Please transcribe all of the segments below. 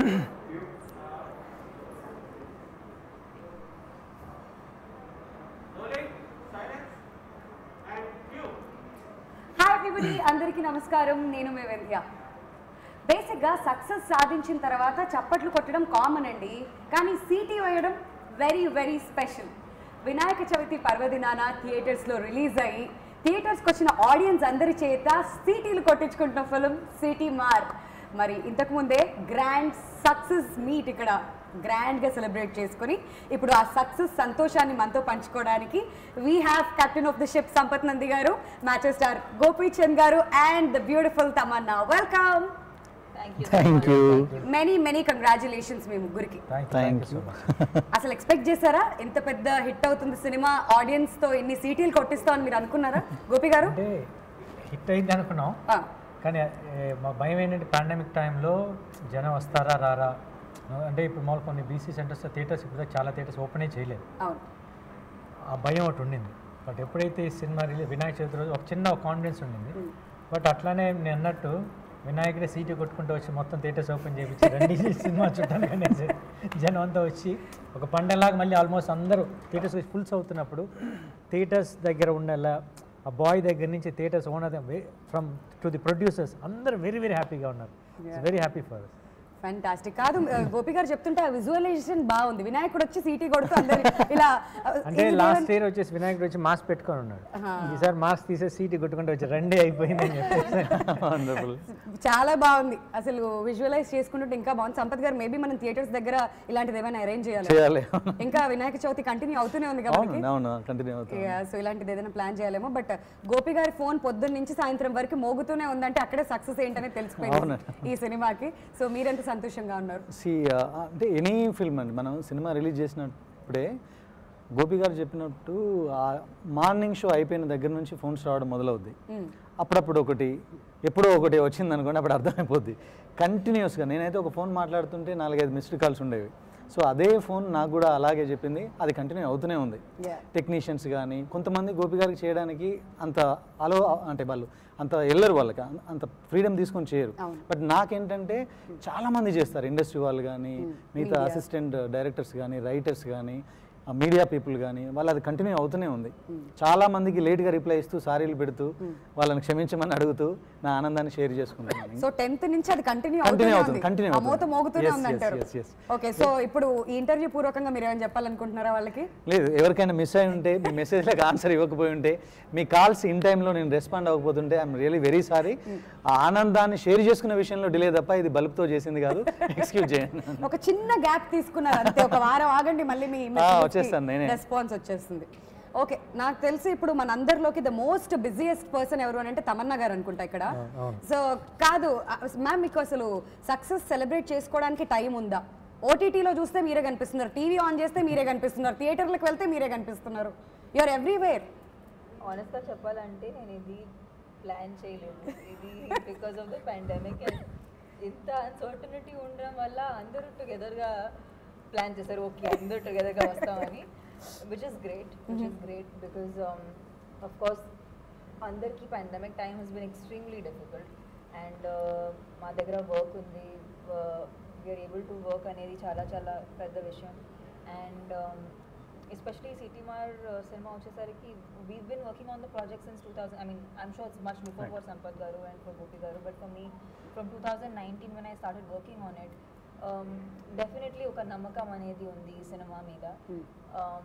Hi everybody అందరికీ నమస్కారం నేను మీ వింధ్య బేసిక్గా సక్సెస్ సాధించిన తర్వాత చప్పట్లు కొట్టడం కామన్ అండి కానీ సీటీ వేయడం very very special Vinayaka Chavithi పర్వదినాన థియేటర్స్లో రిలీజ్ అయ్యి థియేటర్స్కి వచ్చిన ఆడియన్స్ అందరి చేత సీటీలు కొట్టించుకుంటున్న ఫిలిం సిటీ మార్ మరి ఇంతకుముందే గ్రాండ్ సక్సెస్ మీట్ ఇక్కడ గ్రాండ్గా సెలబ్రేట్ చేసుకుని ఇప్పుడు ఆ సక్సెస్ సంతోషాన్ని మనతో పంచుకోవడానికి we have captain of the ship Sampath Nandi garu macho star Gopichand garu and the beautiful Tamannaah welcome thank you many many congratulations మీ ముగ్గురికి థ్యాంక్ యూ అసలు ఎక్స్పెక్ట్ చేశారా ఇంత పెద్ద హిట్ అవుతుంది సినిమా ఆడియన్స్ తో ఇన్ని సీటీలు కొట్టిస్తామని మీరు అనుకున్నారా గోపి గారు అంటే హిట్ అయింది అనుకున్నాం ఆ, కానీ ఏ, మా భయం ఏంటంటే పాండమిక్ టైంలో జనం వస్తారా రారా అంటే ఇప్పుడు మామూలు కొన్ని బీసీ సెంటర్స్ థియేటర్స్ ఇప్పుడు దాకా చాలా థియేటర్స్ ఓపెనే చేయలేదు అవును ఆ భయం ఒకటి ఉండింది బట్ ఎప్పుడైతే ఈ సినిమా రిలీజ్ వినాయక చవితి రోజు ఒక చిన్న కాన్ఫిడెన్స్ ఉండింది బట్ అట్లానే నేను అన్నట్టు వినాయకుడే సీటు కొట్టుకుంటూ వచ్చి మొత్తం థియేటర్స్ ఓపెన్ చేయించి రండి ఈ సినిమా చూడడానికి అనేసి జనం అంతా వచ్చి ఒక పండగలాగా మళ్ళీ ఆల్మోస్ట్ అందరూ థియేటర్స్ ఫుల్స్ అవుతున్నప్పుడు థియేటర్స్ దగ్గర ఉండాల ఆ బాయ్ దగ్గర నుంచి theatres owner from to the producers అందరూ వెరీ వెరీ హ్యాపీగా ఉన్నారు వెరీ హ్యాపీ ఫర్ ఫ్యాంటాస్టిక్ కాదు ఆ, గోపి గారు చెప్తుంటే ఆ విజువలైజేషన్ బాగుంది వినాయకుడు వచ్చి సీటీ కొడుతూ అందరి ఇలా ఆ, అంటే ఇది లాస్ట్ ఇయర్ వచ్చేసి వినాయకుడు వచ్చి మాస్క్ పెట్టుకొని ఉన్నాడు ఈసారి మాస్క్ తీసేసి సీట్ కొట్టుకుంటూ వచ్చి రండి అయిపోయింది అని చెప్పేసి వండర్ఫుల్ చాలా బాగుంది అసలు విజువలైజ్ చేసుకుంటుంటే ఇంకా బాగుంది సంపత్ గారు మేబీ మనం థియేటర్స్ దగ్గర ఇలాంటిది ఏమైనా అరేంజ్ చేయాలి చేయాలి ఇంకా వినాయక చవితి కంటిన్యూ అవుతూనే ఉంది కాబట్టి అవును అవును కంటిన్యూ అవుతుంది సో ఇలాంటిది ఏదైనా ప్లాన్ చేయాలేమో బట్ గోపి గారి ఫోన్ పొద్దున్న నుంచి సాయంత్రం వరకు మోగుతూనే ఉందంటే అక్కడే సక్సెస్ ఏంటనే తెలిసిపోయింది ఈ సినిమాకి సో మీరెంత సంతోషంగా ఉన్నారు సి అంటే ఎనీ ఫిల్మ్ అండి మనం సినిమా రిలీజ్ చేసినప్పుడే గోపి గారు చెప్పినట్టు ఆ మార్నింగ్ షో అయిపోయిన దగ్గర నుంచి ఫోన్స్ రావడం మొదలవుద్ది అప్పుడప్పుడు ఒకటి ఎప్పుడో ఒకటి వచ్చింది అనుకోండి అప్పుడు అర్థమైపోద్ది కంటిన్యూస్గా నేనైతే ఒక ఫోన్ మాట్లాడుతుంటే నాలుగైదు మిస్డ్ కాల్స్ ఉండేవి సో అదే ఫోన్ నాకు కూడా అలాగే చెప్పింది అది కంటిన్యూ అవుతూనే ఉంది Yeah. టెక్నీషియన్స్ కానీ కొంతమంది గోపి గారికి చేయడానికి అంత అలో అంటే వాళ్ళు అంత వెళ్ళరు వాళ్ళకి అం- అంత ఫ్రీడమ్ తీసుకొని చేయరు బట్ నాకేంటంటే చాలా మంది చేస్తారు ఇండస్ట్రీ వాళ్ళు కానీ మిగతా అసిస్టెంట్ డైరెక్టర్స్ కానీ రైటర్స్ కానీ మీడియా పీపుల్ కానీ వాళ్ళు అది కంటిన్యూ అవుతూనే ఉంది చాలా మందికి లేట్గా రిప్లై ఇస్తూ సారీలు పెడుతూ వాళ్ళని క్షమించమని అడుగుతూ నా ఆనందాన్ని షేర్ చేసుకుంటున్నాను సో టెన్త్ నుంచి అది కంటిన్యూ Continue అవుతూనే అవుతుంది, ఉంది continue ఆ అవుతుంది. మూత మోగుతూనే Yes, ఉంది yes, అంటారు yes, yes. ఓకే సో ఇప్పుడు ఈ ఇంటర్వ్యూ పూర్వకంగా మీరు ఏమైనా చెప్పాలనుకుంటున్నారా వాళ్ళకి లేదు ఎవరికైనా మిస్ అయి ఉంటే మీ మెసేజ్లకు ఆన్సర్ ఇవ్వకపోయి ఉంటే మీ కాల్స్ ఇన్ టైంలో నేను రెస్పాండ్ అవ్వకపోతుంటే ఐఎమ్ రియలీ వెరీ సారీ ఆ ఆనందాన్ని షేర్ చేసుకునే విషయంలో డిలే తప్ప ఇది బల్బ్తో చేసింది కాదు ఎక్స్క్యూజ్ చేయండి ఒక చిన్న గ్యాప్ తీసుకున్నారు అంతే ఒక వారం ఆగండి మళ్ళీ మీ వచ్చేస్తాను నేనే. రెస్పాన్స్ వచ్చేస్తుంది ఓకే నాకు తెలిసి ఇప్పుడు మన అందరిలోకి ద మోస్ట్ బిజియెస్ట్ పర్సన్ ఎవరు అని అంటే తమన్నా గారు అనుకుంటా ఇక్కడ సో కాదు మ్యామ్ మీకు అసలు సక్సెస్ సెలబ్రేట్ చేసుకోవడానికి టైం ఉందా ఓటీటీలో చూస్తే మీరే కనిపిస్తున్నారు టీవీ ఆన్ చేస్తే మీరే కనిపిస్తున్నారు థియేటర్లకు వెళ్తే మీరే కనిపిస్తున్నారు యూఆర్ ఎవ్రీవేర్ ఆనెస్ట్గా చెప్పాలంటే నేను ఇది ప్లాన్ చేయలేదు ఇది because of the pandemic and ఇంత అన్సర్టనిటీ ఉండడం వల్ల అందరూ టుగెదర్గా ప్లాన్ చేశారు ఓకే అందరూ టుగెదర్గా వస్తామని which is great which is great because of course అందరికీ pandemic time he's been extremely difficult and మా దగ్గర వర్క్ ఉంది వీఆర్ ఏబుల్ టు వర్క్ అనేది చాలా చాలా పెద్ద విషయం అండ్ ఎస్పెషలీ సిటీ మార్ సినిమా వచ్చేసరికి we been working on the project since two thousand I mean I'm sure it's much before for Sampath garu and for Gopi garu but for me from two thousand nineteen when I started working on it definitely ఒక నమ్మకం అనేది ఉంది ఈ cinema మీద Um,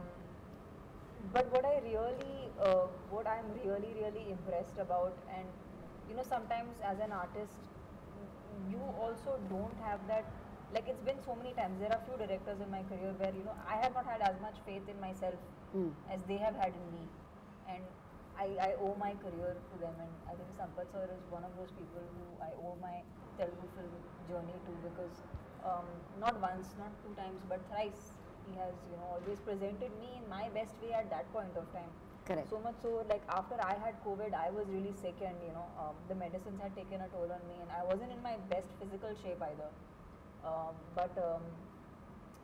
but what I really, uh, what I'm really, really impressed about, and you know, sometimes as an artist, you also don't have that. Like it's been so many times. There are few directors in my career where you know I have not had as much faith in myself as they have had in me, and I, I owe my career to them. And I think Sampath sir is one of those people who I owe my Telugu film journey to because um, not once, not two times, but thrice he has you know always presented me in my best way at that point of time Correct. so much so like after i had covid i was really sick and you know um, the medicines had taken a toll on me and i wasn't in my best physical shape either um, but um,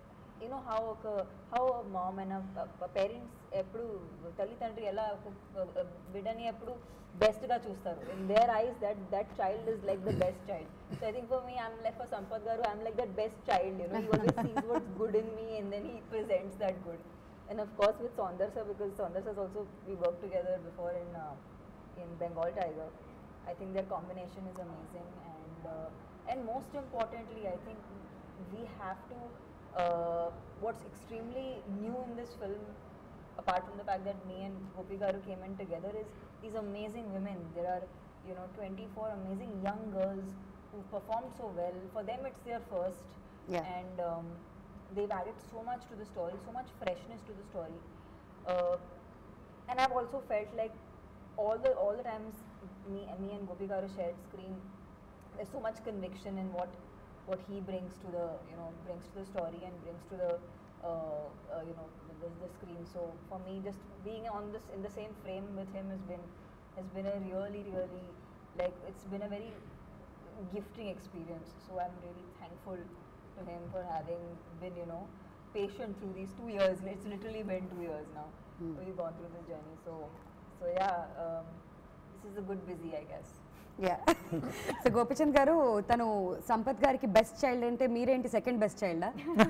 you know how ఒక how mom and parents ఎప్పుడు తల్లిదండ్రి ఎలా ఒక బిడ్డని ఎప్పుడు బెస్ట్గా చూస్తారు in their eyes that that child is like the best child so I think for me I'm like for Sampath garu I'm like that best child you know he always sees what's good in me and then he presents that good and of course with Saundar sir because Saundar sir also we worked together before in uh, in Bengal Tiger. I think their combination is amazing and uh, and most importantly I think we have to uh, what's extremely new in this film apart from the fact that me and Gopi Garu came in together is these amazing women. There are you know 24 amazing young girls who performed so well. For them it's their first Yeah. and um, they've added so much to the story, so much freshness to the story. Uh, and I've also felt like all the all the times me me and Gopi Garu shared screen, there's so much conviction in what what he brings to the you know brings to the story and brings to the uh, uh, you know the, the screen. So for me, just being on this in the same frame with him has been has been a really really like it's been a very gifting experience. So I'm really thankful to him for having been, you know, patient through these two years. It's literally been two years now. Hmm. We've gone through this journey. So, so yeah, um, this is a good busy, I guess. Yeah so Gopichand garu తను సంపత్ గారికి best child అంటే మీరేంటి second best చైల్డా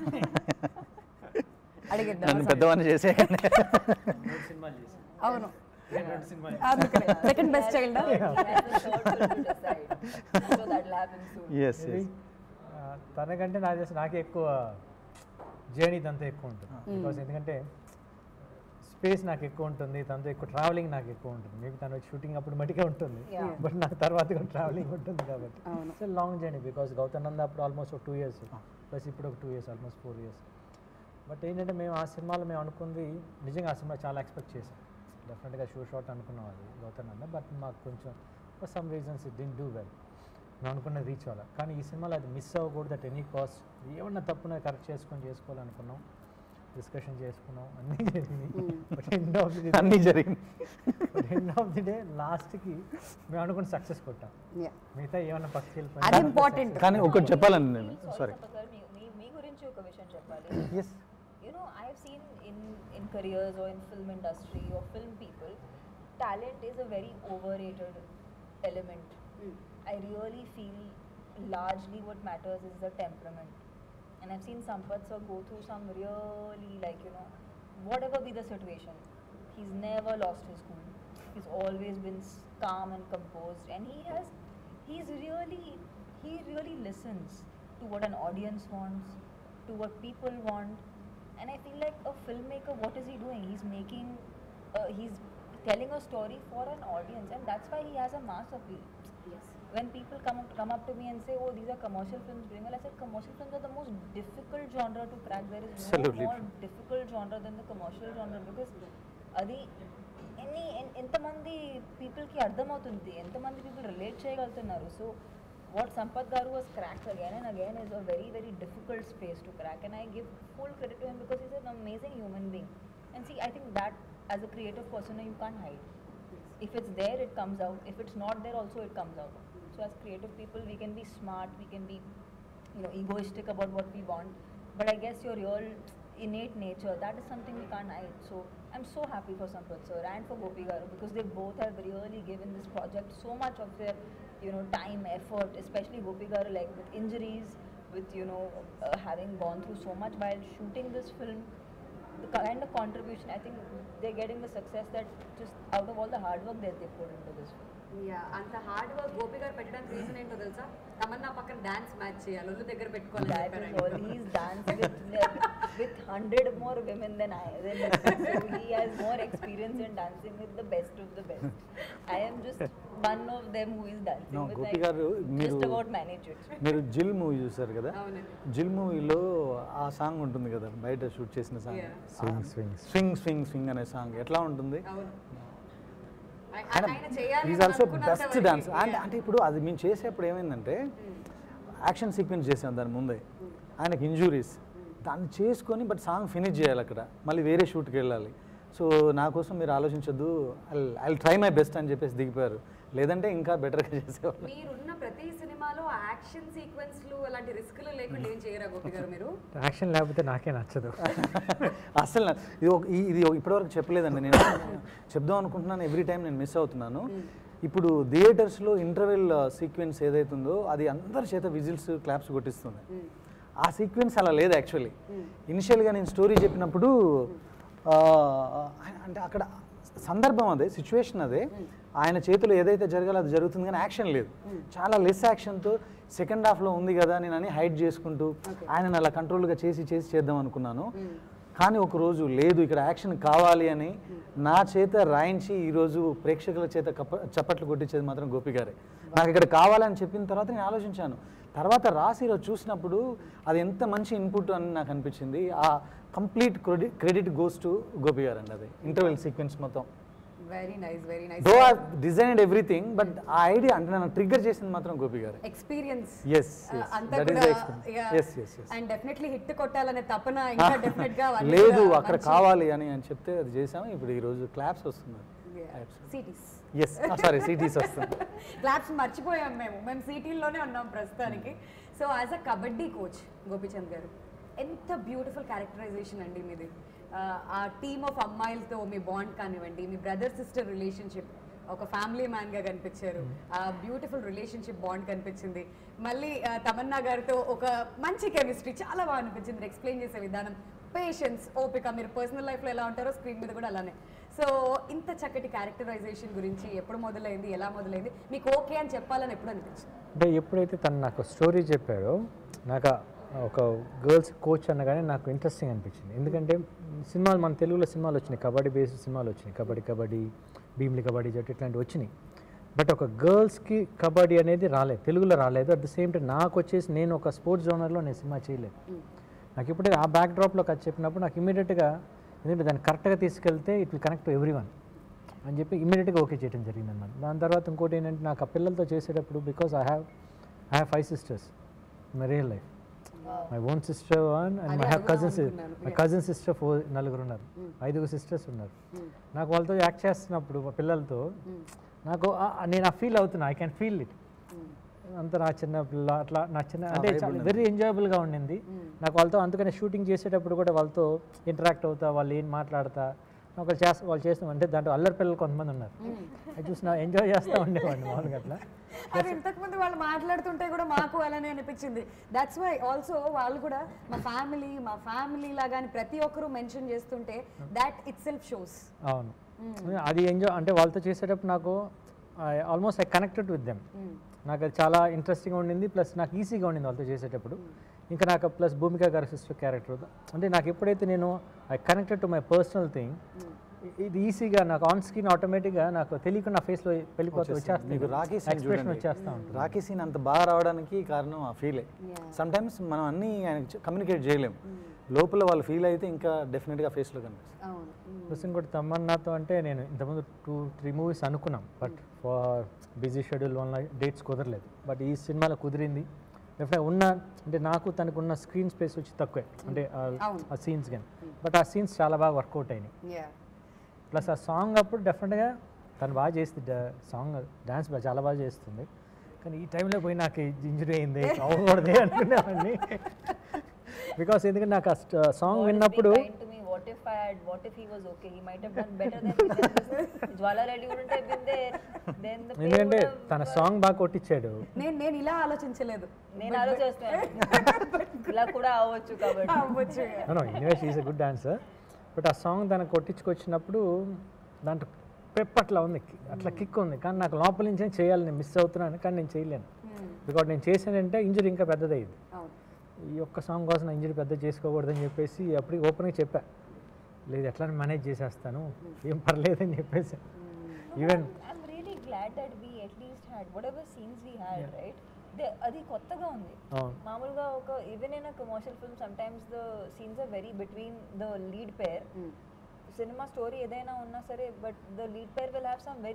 అడిగిద్దాం నన్ను పెద్దవాడిని చేసే మూడు సినిమాలు చేశాను అవును నేను రెండు సినిమాలు అందుకనే సెకండ్ బెస్ట్ చైల్డా He has the third film to decide. So that'll happen soon. Yes Maybe, ఆ, తనకంటే నాకు తెలిసి నాకే ఎక్కువ జర్నీ తనతో ఎక్కువ ఉంటుంది బికాస్ ఎందుకంటే స్పేస్ నాకు ఎక్కువ ఉంటుంది తనతో ఎక్కువ ట్రావెలింగ్ నాకు ఎక్కువ ఉంటుంది మేబీ తను షూటింగ్ అప్పుడు మటుకే ఉంటుంది Yeah. బట్ నాకు తర్వాత కూడా ట్రావెలింగ్ ఉంటుంది కాబట్టి అవును. So long journey because Gautam అప్పుడు ఆల్మోస్ట్ ఒక టూ ఇయర్స్ ప్లస్ ఇప్పుడు ఒక two years almost four years but ఏంటంటే మేము ఆ సినిమాలో మేము అనుకుంది నిజంగా ఆ సినిమా చాలా ఎక్స్పెక్ట్ చేసాం డెఫినెట్గా షూ షాట్ అనుకున్నాం అది గౌతమ్ అన్న బట్ మాకు కొంచెం for some reasons it didn't do well మేము అనుకున్నది రీచ్ అవ్వాలి కానీ ఈ సినిమాలో అది మిస్ అవ్వకూడదు అట్ ఎనీ కాస్ట్ ఏమన్నా తప్పున కరెక్ట్ చేసుకొని చేసుకోవాలనుకున్నాం డిస్కషన్ చేసుకున్నాం అన్నీ జరిగినాయి బట్ ఎండ్ ఆఫ్ ది అన్నీ జరిగింది but end of the day లాస్ట్కి మేము అనుకున్న సక్సెస్ కొట్టాం Yeah. మిగతా ఏమన్నా పక్కకి అది ఇంపార్టెంట్ కానీ ఒకటి చెప్పాలండి నేను Sorry, సారీ Sampath garu, మీ- మీ- మీ గురించి ఒక విషయం చెప్పాలి yes you know i've seen in in careers or in film industry or film people talent is a very overrated element i really feel largely what matters is the temperament and i've seen sampath sir go through some really like you know whatever be the situation he's never lost his cool he's always been s- calm and composed and he has he's really he really listens to what an audience wants to what people want and i feel like a filmmaker what is he doing he's making uh, he's telling a story for an audience and that's why he has a mass appeal when people come up, come up to me and say oh these are commercial films doing well i said commercial films are the most difficult genre to crack there is Absolutely no more true. difficult genre than the commercial genre because అది ఎన్ని ఎన్- ఎంతమంది పీపుల్కి అర్థమవుతుంది ఎంతమంది people relate చేయగలుగుతున్నారు so what Sampath garu was crack again and again is a very very difficult space to crack and I give full credit to him because is an amazing human being and see I think that as a creative person you can hide if it's there it comes out if it's not there also it comes out so as creative people we can be smart we can be you know egoistic about what we want but i guess your real innate nature that is something we can't hide so i'm so happy for sampath sir and for gopi garu because they both have really given this project so much of their you know time effort especially gopi garu like with injuries with you know uh, having gone through so much while shooting this film the kind of contribution I think they're getting the success that just out of all the hard work that they put into this film. అంత hard work Gopi garu పెట్టడానికి reason ఏంటో తెలుసా తమన్నా పక్కన dance match చేయాలి ఒళ్ళు దగ్గర పెట్టుకోవాలి That is all. He's danced with with hundred more women than I. Than me. so he has more experience in dancing with the best of the best. I am just one of them who is dancing No, with. Gopi I garu, just మీరు- about manage it. మీరు జిల్ movie చూసారు కదా అవునండి జిల్ మూవీలో ఆ song ఉంటుంది కదా బయట షూట్ చేసిన song Yeah. Swing swing swing swing swing అనే సాంగ్ ఎట్లా ఉంటుంది అవును ఆయన ఆయన చేయాలి ఈజ్ అని ఆల్సో అనుకున్నంత బెస్ట్ వరకు, డాన్స్ అండ్ yeah. అంటే ఇప్పుడు అది మేము చేసేప్పుడు ఏమైందంటే యాక్షన్ సీక్వెన్స్ చేసాం దాని ముందే ఆయనకి ఇంజురీస్ దాన్ని చేసుకొని బట్ సాంగ్ ఫినిష్ చేయాలి అక్కడ మళ్ళీ వేరే షూట్కి వెళ్ళాలి సో నా కోసం మీరు ఆలోచించొద్దు I I try my best అని చెప్పేసి దిగిపోయారు లేదంటే ఇంకా బెటర్గా చేసేవాళ్ళు మీరున్న ప్రతి సినిమాలో యాక్షన్ సీక్వెన్స్లు అలాంటి రిస్కులు లేకుండా ఏం చేయరా గోపి గారు మీరు యాక్షన్ లేకపోతే నాకే నచ్చదు అసలు నా- ఇది ఒక- ఈ- ఇది ఒక- ఇప్పటివరకు చెప్పలేదండి నేను చెప్దాం అనుకుంటున్నాను ఎవ్రీ టైం నేను మిస్ అవుతున్నాను ఇప్పుడు థియేటర్స్లో ఇంటర్వెల్ సీక్వెన్స్ ఏదైతుందో అది అందరి చేత విజిల్స్ క్లాప్స్ కొట్టిస్తుంది ఆ సీక్వెన్స్ అలా లేదు యాక్చువల్లీ ఇనిషియల్గా నేను స్టోరీ చెప్పినప్పుడు ఆ, అంటే అక్కడ సందర్భం అదే సిచ్యువేషన్ అదే ఆయన చేతిలో ఏదైతే జరగాలో అది జరుగుతుంది కానీ యాక్షన్ లేదు చాలా లెస్ యాక్షన్తో సెకండ్ హాఫ్లో ఉంది కదా నేను అని హైడ్ చేసుకుంటూ ఆయన అలా కంట్రోల్గా చేసి చేసి చేద్దాం అనుకున్నాను కానీ ఒక రోజు లేదు ఇక్కడ యాక్షన్ కావాలి అని నా చేత రాయించి ఈరోజు ప్రేక్షకుల చేత కప్ప చప్పట్లు కొట్టించేది మాత్రం గోపి గారే నాకు ఇక్కడ కావాలని చెప్పిన తర్వాత నేను ఆలోచించాను తర్వాత రాసి ఈరోజు చూసినప్పుడు అది ఎంత మంచి ఇన్పుట్ అని నాకు అనిపించింది ఆ complete credit credit goes to Gopi garu అండి అది ఇంటర్వెల్ సీక్వెన్స్ మొత్తం very nice very nice though I designed everything but ఆ ఐడియా అంటే నన్ను ట్రిగ్గర్ చేసింది మాత్రం గోపి గారే ఎక్స్పీరియన్స్ ఎస్ అంతా దట్ ఈస్ కూడా experience yes yes yes and definitely hit కొట్టాలనే తపన ఇంకా డెఫినెట్ గా అవన్నీ లేదు కూడా అక్కడ మంచి- కావాలి అని అని చెప్తే అది చేసాము ఇప్పుడు ఈరోజు క్లాప్స్ వస్తున్నారు Yeah. సిటీస్ ఎస్ సారీ సిటీస్ వస్తుంది క్లాప్స్ మర్చిపోయాం మేము మేము సిటీల్లోనే ఉన్నాం ప్రస్తుతానికి so as a kabaddi coach Gopichand garu ఎంత బ్యూటిఫుల్ క్యారెక్టరైజేషన్ అండి మీది ఆ, ఆ టీమ్ ఆఫ్ అమ్మాయిలతో మీ బాండ్ కానివ్వండి మీ బ్రదర్ సిస్టర్ రిలేషన్షిప్ ఒక ఫ్యామిలీ మ్యాన్గా కనిపించారు ఆ బ్యూటిఫుల్ రిలేషన్షిప్ బాండ్ కనిపించింది మళ్ళీ ఆ, తమన్నా గారితో ఒక మంచి కెమిస్ట్రీ చాలా బాగా అనిపించింది ఎక్స్ప్లెయిన్ చేసే విధానం పేషెన్స్ ఓపిక మీరు పర్సనల్ లైఫ్లో ఎలా ఉంటారో స్క్రీన్ మీద కూడా అలానే సో ఇంత చక్కటి క్యారెక్టరైజేషన్ గురించి ఎప్పుడు మొదలైంది ఎలా మొదలైంది మీకు ఓకే అని చెప్పాలని ఎప్పుడు అనిపించింది అంటే ఎప్పుడైతే తను నాకు స్టోరీ చెప్పారో నాకు ఆ ఒక గర్ల్స్ కోచ్ అనగానే నాకు ఇంట్రెస్టింగ్ అనిపించింది ఎందుకంటే సినిమాలు మన తెలుగులో సినిమాలు వచ్చినాయి కబడ్డీ బేస్డ్ సినిమాలు వచ్చినాయి కబడ్డీ కబడ్డీ భీమ్లీ కబడ్డీ జట్టు ఇట్లాంటివి వచ్చినాయి బట్ ఒక గర్ల్స్కి కబడ్డీ అనేది రాలేదు తెలుగులో రాలేదు అట్ ద సేమ్ టైం నాకు వచ్చేసి నేను ఒక స్పోర్ట్స్ జోనర్లో నేను సినిమా చేయలేదు నాకు ఇప్పుడే ఆ బ్యాక్ డ్రాప్లో కథ చెప్పినప్పుడు నాకు ఇమీడియట్గా ఎందుకంటే దాన్ని కరెక్ట్గా తీసుకెళ్తే it will connect to everyone అని చెప్పి ఇమీడియట్గా ఓకే చేయడం జరిగింది అనమాట దాని తర్వాత ఇంకోటి ఏంటంటే నాకు ఆ పిల్లలతో చేసేటప్పుడు because I have I have five sisters my real life my own sister one and my have cousins my cousin sister four నలుగురు ఉన్నారు ఐదుగురు సిస్టర్స్ ఉన్నారు నాకు వాళ్ళతో యాక్ట్ చేస్తున్నప్పుడు మా పిల్లలతో నాకు ఆ- ఆ- నేను ఆ ఫీల్ అవుతున్నా ఐ క్యాన్ ఫీల్ ఇట్ అంత నా చిన్న పిల్ల అట్లా నా చిన్న అంటే వెరీ ఎంజాయబుల్గా ఉండింది నాకు వాళ్ళతో అందుకనే షూటింగ్ చేసేటప్పుడు కూడా వాళ్ళతో ఇంటరాక్ట్ అవుతా వాళ్ళు ఏం మాట్లాడతా ఒకళ్ళు చేస్తా వాళ్ళు చేస్తాం అంటే దాంట్లో అల్లరి పిల్లలు కొంతమంది ఉన్నారు అది చూసి నా ఎంజాయ్ చేస్తూ ఉండేవాడిని మామూలుగా అట్లా అది ఇంతకుముందు వాళ్ళు మాట్లాడుతుంటే కూడా మాకు అలానే అనిపించింది దట్స్ వై ఆల్సో వాళ్ళు కూడా మా ఫ్యామిలీ మా ఫ్యామిలీ లాగా అని ప్రతి ఒక్కరూ మెన్షన్ చేస్తుంటే దాట్ ఇట్ సెల్ఫ్ షోస్ అవును అది ఎంజాయ్ అంటే వాళ్ళతో చేసేటప్పుడు నాకు almost I connected with them నాకు అది చాలా ఇంట్రెస్టింగ్ ఉండింది ప్లస్ నాకు ఈజీగా ఉండింది వాళ్ళతో చేసేటప్పుడు ఇంకా నాకు ప్లస్ భూమిక గారి సిస్టర్ క్యారెక్టర్ అంటే నాకు ఎప్పుడైతే నేను I connected to my personal thing ఇది ఈజీగా నాకు ఆన్ స్క్రీన్ ఆటోమేటిక్గా నాకు తెలియకుండా నా ఫేస్లో వెళ్ళిపోతే మీకు రాఖీ వచ్చేస్తుంది సీన్ ఎక్స్ప్రెషన్ చూడండి వచ్చేస్తా ఉంటుంది రాఖీ సీన్ అంత బాగా రావడానికి కారణం ఆ ఫీలే సమ్ టైమ్స్ మనం అన్నీ ఆయనకి కమ్యూనికేట్ చేయలేం లోపల వాళ్ళు ఫీల్ అయితే ఇంకా డెఫినెట్గా ఫేస్లో కనిపిస్తుంది అవును ప్లస్ ఇంకోటి తమన్నాతో అంటే నేను ఇంతకుముందు టూ త్రీ మూవీస్ అనుకున్నాం బట్ ఫర్ బిజీ షెడ్యూల్ వల్ల డేట్స్ కుదరలేదు బట్ ఈ సినిమాలో కుదిరింది డెఫినెట్ ఉన్న అంటే నాకు తనకు ఉన్న స్క్రీన్ స్పేస్ వచ్చి తక్కువే అంటే ఆ- అవును. ఆ సీన్స్ కానీ బట్ ఆ సీన్స్ చాలా బాగా వర్కౌట్ అయినాయి యా ప్లస్ ఆ సాంగ్ అప్పుడు డెఫినెట్గా తను బాగా చేస్తుంది సాంగ్ డాన్స్ చాలా బాగా చేస్తుంది కానీ ఈ టైంలో పోయి నాకు ఇంజరీ అయింది అవ్వకూడదే అనుకునేవాడిని బికాస్ ఎందుకంటే నాకు ఆ సాంగ్ విన్నప్పుడు to me, what if I had, what if he was okay? He might have done better than me. Then this Jwala Reddy wouldn't have been there. Then the play ఎందుకంటే would have. తన song బాగా కొట్టించాడు నేను నేను ఇలా ఆలోచించలేదు నేను ఆలోచిస్తున్నాను ఇలా కూడా అవ్వచ్చు కాబట్టి అవ్వచ్చు no anyways is a good dancer but ఆ సాంగ్ తనకు కొట్టించుకొచ్చినప్పుడు దాంట్లో పెప్ అట్లా ఉంది అట్లా కిక్ ఉంది కానీ నాకు లోపల నుంచి చేయాలి నేను మిస్ అవుతున్నాను కానీ నేను చేయలేను బికాజ్ నేను చేశానంటే ఇంజరీ ఇంకా పెద్దదయ్యింది అవును ఈ ఒక్క సాంగ్ కోసం నా ఇంజరీ పెద్ద చేసుకోకూడదని చెప్పేసి అప్పుడు ఓపెన్గా చెప్పా లేదు ఎట్లా మేనేజ్ చేసేస్తాను ఏం పర్లేదని చెప్పేసి even I'm really glad that we at least had whatever scenes we had, right? They- అది కొత్తగా ఉంది అవును మామూలుగా ఒక even in a commercial film sometimes the scenes are very between the lead pair సినిమా స్టోరీ ఏదైనా ఉన్నా సరే but the lead pair will have some very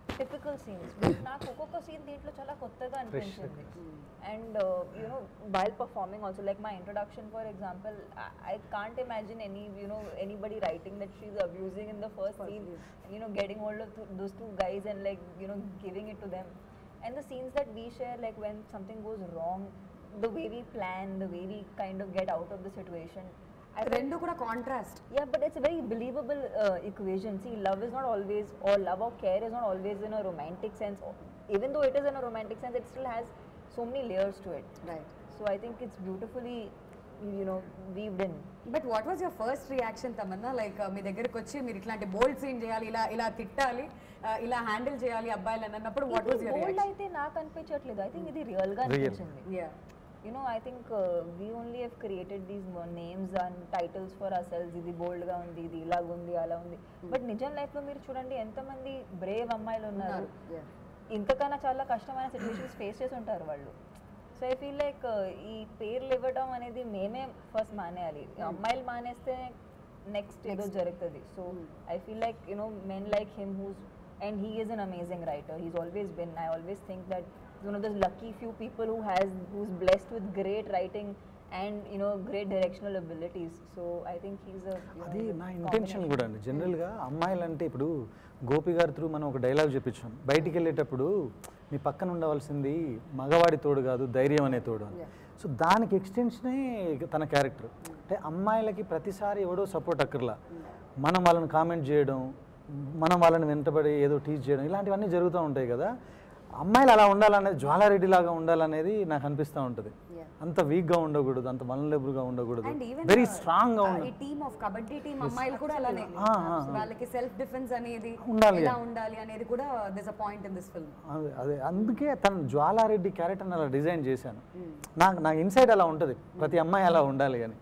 typical scenes but నాకు ఒక్కొక్క సీన్ దీంట్లో చాలా కొత్తగా అనిపించింది and you know while performing also like my introduction for example I can't imagine any you know anybody writing that she abusing in the first scene you know getting hold of those two guys and like you know giving it to them and the scenes that we share like when something goes wrong the way we plan the way we kind of get out of the situation I felt- రెండు కూడా contrast yeah but it's a very believable uh, equation see love is not always or love or care is not always in a romantic sense even though it is in a romantic sense it still has so many layers to it right so i think it's beautifully you know weaved in but what was your first reaction Tamannaah like మీ దగ్గరకు వచ్చి మీరు ఇట్లాంటి బోల్డ్ scene చేయాలి ఇలా ఇలా తిట్టాలి uh, ఇలా హ్యాండిల్ చేయాలి అబ్బాయిలు అని అన్నప్పుడు what was your bold reaction అయితే నాకు అనిపించట్లేదు ఐ థింక్ ఇది రియల్ గా Real. అనిపించింది you know i think uh, we only have created these mo- names and titles for ourselves ఇది బోల్డ్ గా ఉంది ఇది ఇలాగ ఉంది అలా ఉంది బట్ నిజం లైఫ్ లో మీరు చూడండి ఎంతమంది బ్రేవ్ అమ్మాయిలు ఉన్నారు ఇంతకన్నా చాలా కష్టమైన సిచ్యువేషన్స్ ఫేస్ చేసి ఉంటారు వాళ్ళు సో ఐ ఫీల్ లైక్ ఈ పేర్లు ఇవ్వడం అనేది మేమే ఫస్ట్ మానేయాలి అమ్మాయిలు మానేస్తే నెక్స్ట్ ఏదో జరుగుతుంది so I feel like you know men like him who's and he is an amazing writer he's always been I always think that one of those lucky few people who has who's blessed with great writing and you know great directional abilities so i think he's a you know, అది he's a నా intention combination. కూడా అండి జనరల్గా అమ్మాయిలంటే ఇప్పుడు గోపి గారి through మనం ఒక dialogue చెప్పించాం బయటికి వెళ్ళేటప్పుడు మీ పక్కన ఉండవలసింది మగవాడి తోడు కాదు ధైర్యం అనే తోడు అని సో దానికి ఎక్స్టెన్షనే తన క్యారెక్టర్ అంటే అమ్మాయిలకి ప్రతిసారి ఎవడో సపోర్ట్ అక్కర్లా మనం వాళ్ళని కామెంట్ చేయడం మనం వాళ్ళని వెంటబడి ఏదో టీచ్ చేయడం ఇలాంటివన్నీ జరుగుతూ ఉంటాయి కదా అమ్మాయిలు అలా ఉండాలనేది జ్వాలారెడ్డి లాగా ఉండాలనేది నాకు అనిపిస్తూ ఉంటుంది Yeah. అంత వీక్గా ఉండకూడదు అంత వనలబుల్గా ఉండకూడదు అండ్ ఈవెన్ వెరీ స్ట్రాంగ్గా ఈ ఉండాలి టీమ్ ఆఫ్ కబడ్డీ టీమ్ అమ్మాయిలు కూడా అలానే ఆ, ఆ, వాళ్ళకి సెల్ఫ్ డిఫెన్స్ అనేది ఉండాలి. ఎలా ఉండాలి అనేది కూడా this a point in this film అదే అదే అందుకే తను జ్వాలారెడ్డి క్యారెక్టర్ని అలా డిజైన్ చేశాను నాకు నాకు ఇన్సైడ్ అలా ఉంటుంది ప్రతి అమ్మాయి అలా ఉండాలి అని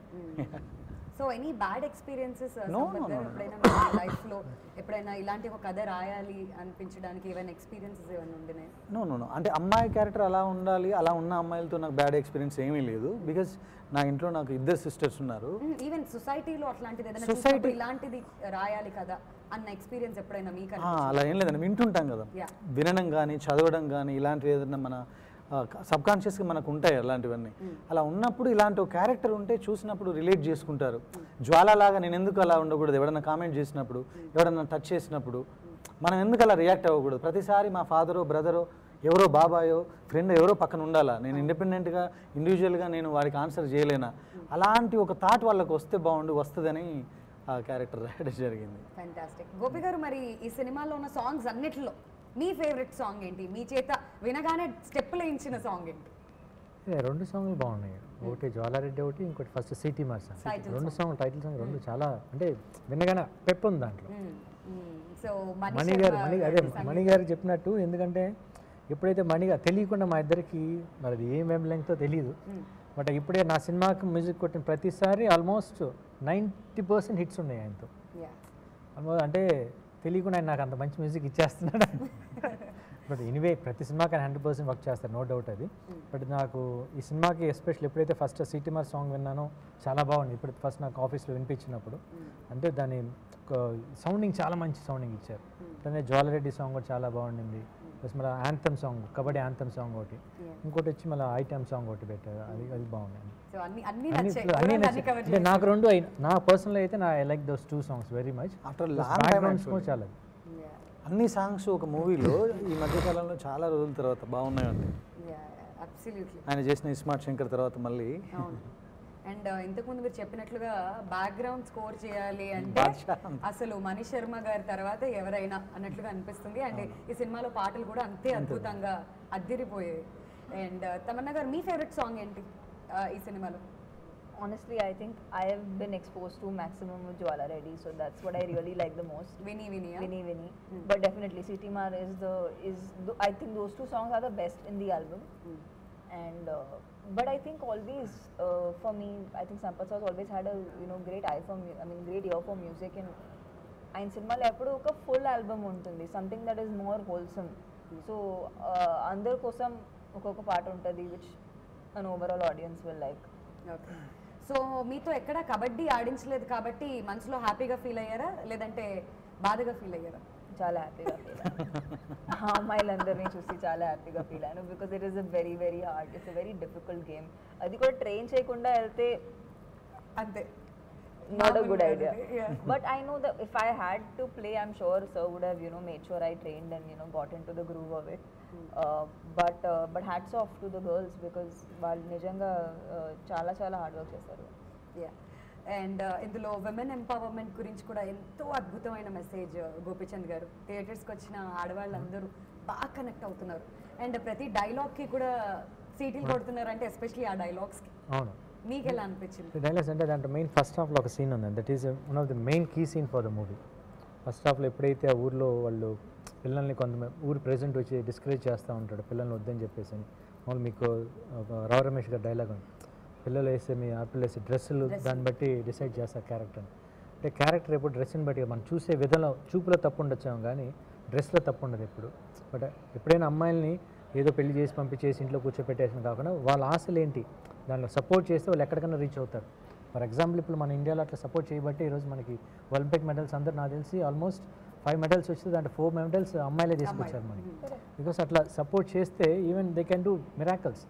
so any bad experiences No, no, no, no. ఎప్పుడైనా లైఫ్ లో ఎప్పుడైనా ఇలాంటి ఒక కథ రాయాలి అనిపించడానికి ఏమైనా ఎక్స్పీరియన్సెస్ ఏమైనా ఉండినాయి నో నో నో అంటే అమ్మాయి క్యారెక్టర్ అలా ఉండాలి అలా ఉన్న అమ్మాయిలతో నాకు బ్యాడ్ ఎక్స్పీరియన్స్ ఏమీ లేదు బికాజ్ నా ఇంట్లో నాకు ఇద్దరు సిస్టర్స్ ఉన్నారు ఈవెన్ సొసైటీలో అట్లాంటిది ఏదైనా Society- చూసినప్పుడు ఇలాంటిది రాయాలి కదా అన్న ఎక్స్పీరియన్స్ ఎప్పుడైనా మీకు ఆ, అలా ఏం లేదండి వింటుంటాం కదా Yeah. వినడం కానీ చదవడం కానీ ఇలాంటివి ఏదైనా మన సబ్ కాన్షియస్గా మనకు ఉంటాయి అలాంటివన్నీ అలా ఉన్నప్పుడు ఇలాంటి ఒక క్యారెక్టర్ ఉంటే చూసినప్పుడు రిలేట్ చేసుకుంటారు జ్వాలలాగా నేను ఎందుకు అలా ఉండకూడదు ఎవడన్నా కామెంట్ చేసినప్పుడు ఎవడన్నా టచ్ చేసినప్పుడు మనం ఎందుకు అలా రియాక్ట్ అవ్వకూడదు ప్రతిసారి మా ఫాదరో బ్రదరో ఎవరో బాబాయో ఫ్రెండ్ ఎవరో పక్కన ఉండాలా నేను ఇండిపెండెంట్గా ఇండివిజువల్గా నేను వాడికి ఆన్సర్ చేయలేనా అలాంటి ఒక థాట్ వాళ్ళకి వస్తే బాగుండు వస్తుందని ఆ క్యారెక్టర్ రాయడం జరిగింది ఫ్యాంటాస్టిక్ గోపి గారు మరి ఈ సినిమాలో ఉన్న సాంగ్స్ అన్నిటిలో మీ ఫేవరెట్ సాంగ్ ఏంటి మీ చేత వినగానే స్టెప్ వేయించిన సాంగ్ ఏంటి ఏ, రెండు సాంగ్లు బాగున్నాయి ఒకటి జ్వాలారెడ్డి ఒకటి ఇంకోటి ఫస్ట్ సిటీ మార్ సాంగ్ Title రెండు సాంగ్ టైటిల్ సాంగ్ రెండు చాలా అంటే వినగానే పెప్ ఉంది దాంట్లో సో మణి గారు మణి అదే మణి గారు చెప్పినట్టు ఎందుకంటే ఎప్పుడైతే మణిగా తెలియకుండా మా ఇద్దరికి మరి అది ఏం వేవ్ లెంగ్తో తెలియదు బట్ ఇప్పుడే నా సినిమాకి మ్యూజిక్ కొట్టిన ప్రతిసారి ఆల్మోస్ట్ నైంటీ పర్సెంట్ హిట్స్ ఉన్నాయి ఆయనతో ఆల్మోస్ట్ అంటే తెలియకుండా ఆయన నాకు అంత మంచి మ్యూజిక్ ఇచ్చేస్తున్నాడు బట్ ఎనీవే ప్రతి సినిమాకి ఆయన హండ్రెడ్ పర్సెంట్ వర్క్ చేస్తారు నో డౌట్ అది బట్ నాకు ఈ సినిమాకి ఎస్పెషల్ ఎప్పుడైతే ఫస్ట్ సిటీమార్ సాంగ్ విన్నానో చాలా బాగుంది ఇప్పుడు ఫస్ట్ నాకు ఆఫీస్లో వినిపించినప్పుడు అంటే దాని సౌండింగ్ చాలా మంచి సౌండింగ్ ఇచ్చారు అట్లనే జ్వాలరెడ్డి సాంగ్ కూడా చాలా బాగుండింది ప్లస్ మళ్ళీ anthem song kabaddi anthem song ఒకటి ఇంకోటి వచ్చి మళ్ళీ ఐటమ్ సాంగ్ ఒకటి పెట్టారు అది అది బాగుంది సో అన్ని అన్ని అన్ని నచ్చాయి అన్ని అన్ని నచ్చాయి. కవర్ అంటే నాకు రెండు అయి- నా పర్సనల్ అయితే నా I like those two songs very much After long time backgrounds actually. కూడా చాలా అన్ని సాంగ్స్ ఒక మూవీలో ఈ మధ్యకాలంలో చాలా రోజుల తర్వాత బాగున్నాయండి అబ్సల్యూట్లీ ఆయన చేసిన ఇస్మార్ట్ శంకర్ తర్వాత మళ్ళీ అవును అండ్ ఇంతకుముందు మీరు చెప్పినట్లుగా బ్యాక్గ్రౌండ్ స్కోర్ చేయాలి అంటే బాద్షా. అసలు మనీష్ శర్మ గారి తర్వాత ఎవరైనా అన్నట్లుగా అనిపిస్తుంది అండ్ ఈ సినిమాలో పాటలు కూడా అంతే అద్భుతంగా అద్దిరిపోయాయి అండ్ తమన్నా గారు మీ ఫేవరెట్ సాంగ్ ఏంటి ఆ, ఈ సినిమాలో honestly i think i have been exposed to maximum with jwala reddy so that's what i really like the most విని వినియా Vinny Vinny. But definitely City Mar is the is the, I think those two songs are the best in the album. And uh, but I think always uh, for me I think Sampath has always had a you know great eye for mu- I mean great ear for music and ఆయన సినిమాలో ఎప్పుడు ఒక full album ఉంటుంది something that is more wholesome so అందరి కోసం ఒక్కొక్క పాట ఉంటుంది which an overall audience will like okay so మీతో ఎక్కడ కబడ్డీ ఆడించలేదు కాబట్టి మనసులో హ్యాపీగా ఫీల్ అయ్యారా లేదంటే బాధగా ఫీల్ అయ్యారా చాలా హ్యాపీగా ఫీల్ ఆ అమ్మాయిలందరినీ చూసి చాలా హ్యాపీగా ఫీల్ అయ్యాను because it is a very very hard it's a very difficult game అది కూడా ట్రైన్ చేయకుండా వెళ్తే అంతే not a good మామూలుగా idea. అదే, yeah. But I know that if I had to play, I'm sure Sir would have, you know, made sure I trained and, you know, got into the groove of it. Uh, but uh, but hats off to the girls because వాళ్ళు నిజంగా uh, చాలా చాలా hard work చేశారు and ఇందులో women empowerment గురించి కూడా ఎంతో అద్భుతమైన మెసేజ్ గోపిచంద్ గారు థియేటర్స్కి వచ్చిన ఆడవాళ్ళందరూ బాగా కనెక్ట్ అవుతున్నారు అండ్ ప్రతి డైలాగ్కి కూడా సీటీలు కొడుతున్నారు అంటే ఎస్పెషలీ ఆ డైలాగ్స్కి అవును మీకు ఎలా అనిపించింది డైలాగ్స్ అంటే దాంట్లో మెయిన్ ఫస్ట్ హాఫ్లో ఒక సీన్ ఉంది that is one of the main key scene for the movie first హాఫ్లో ఎప్పుడైతే ఆ ఊర్లో వాళ్ళు పిల్లల్ని కొంతమంది ఊరు ప్రెజెంట్ వచ్చి డిస్కరేజ్ చేస్తూ ఉంటాడు పిల్లల్ని వద్దని చెప్పేసి అని మామూలు మీకు ఒక రావు రమేష్ గారి డైలాగ్ ఉంది పిల్లలు వేసే మీ ఆడపిల్లలు వేసే డ్రెస్సులు దాన్ని బట్టి డిసైడ్ చేస్తారు క్యారెక్టర్ అంటే క్యారెక్టర్ ఎప్పుడు డ్రెస్ని బట్టి మనం చూసే విధంలో చూపులో తప్పు ఉండొచ్చాము కానీ డ్రెస్లో తప్పు ఉండదు ఎప్పుడు బట్ ఎప్పుడైనా అమ్మాయిల్ని ఏదో పెళ్లి చేసి పంపించేసి ఇంట్లో కూర్చోపెట్టేసిన కాకుండా వాళ్ళ ఆశలు ఏంటి దానిలో సపోర్ట్ చేస్తే వాళ్ళు ఎక్కడికైనా రీచ్ అవుతారు ఫర్ ఎగ్జాంపుల్ ఇప్పుడు మన ఇండియాలో అట్లా సపోర్ట్ చేయబట్టి ఈరోజు మనకి ఒలింపిక్ మెడల్స్ అందరూ నాకు తెలిసి ఆల్మోస్ట్ ఫైవ్ మెడల్స్ వస్తే దాంట్లో ఫోర్ మెడల్స్ అమ్మాయిలే తీసుకొచ్చారు మనకి బికాస్ అట్లా సపోర్ట్ చేస్తే even they can do miracles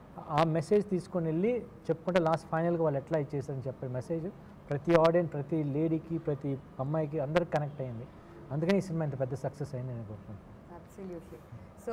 ఆ మెసేజ్ తీసుకొని వెళ్ళి చెప్పుకుంటే లాస్ట్ ఫైనల్గా వాళ్ళు ఎట్లా ఇచ్చేసారని చెప్పే మెసేజ్ ప్రతి ఆడియన్స్ ప్రతి లేడీకి ప్రతి అమ్మాయికి అందరికి కనెక్ట్ అయింది అందుకని ఈ సినిమా ఇంత పెద్ద సక్సెస్ అయింది నేను అనుకుంటున్నాను అబ్సల్యూట్లీ సో